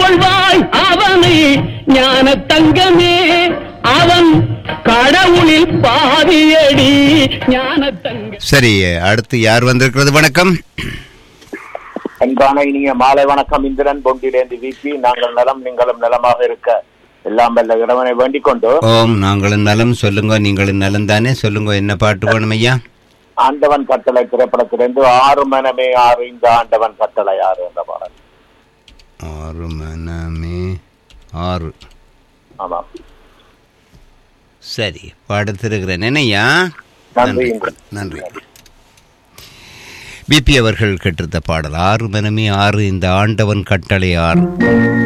கொள்வாய் அவனை ஞான தங்கமே அவன் கடவுளில் பாதியடி ஞான தங்க சரி அடுத்து யார் வந்திருக்கிறது வணக்கம் அன்பான இனிய மாலை வணக்கம் இந்திரன் பொண்டிலேந்து விபி நாங்கள் நலம் நீங்களும் நலமாக இருக்க எல்லாம் வல்ல இறைவனை வேண்டிக் கொண்டு ஓம் நாங்களும் நலம் சொல்லுங்க நீங்களும் நலம் தானே சொல்லுங்க என்ன பாட்டு வேணும் ஐயா ஆண்டவன் கட்டளை திரைப்படத்திலிருந்து ஆறு மனமே ஆறு இந்த ஆண்டவன் கட்டளை ஆறு என்ற பாடல் ஆறு மனமே ஆறு ஆமாம் சரி பாடத்திருக்கிறேன் என்னையா நன்றி நன்றி பிபி அவர்கள் கேட்டிருந்த பாடல் ஆறு மனமே ஆறு இந்த ஆண்டவன் கட்டளை ஆறு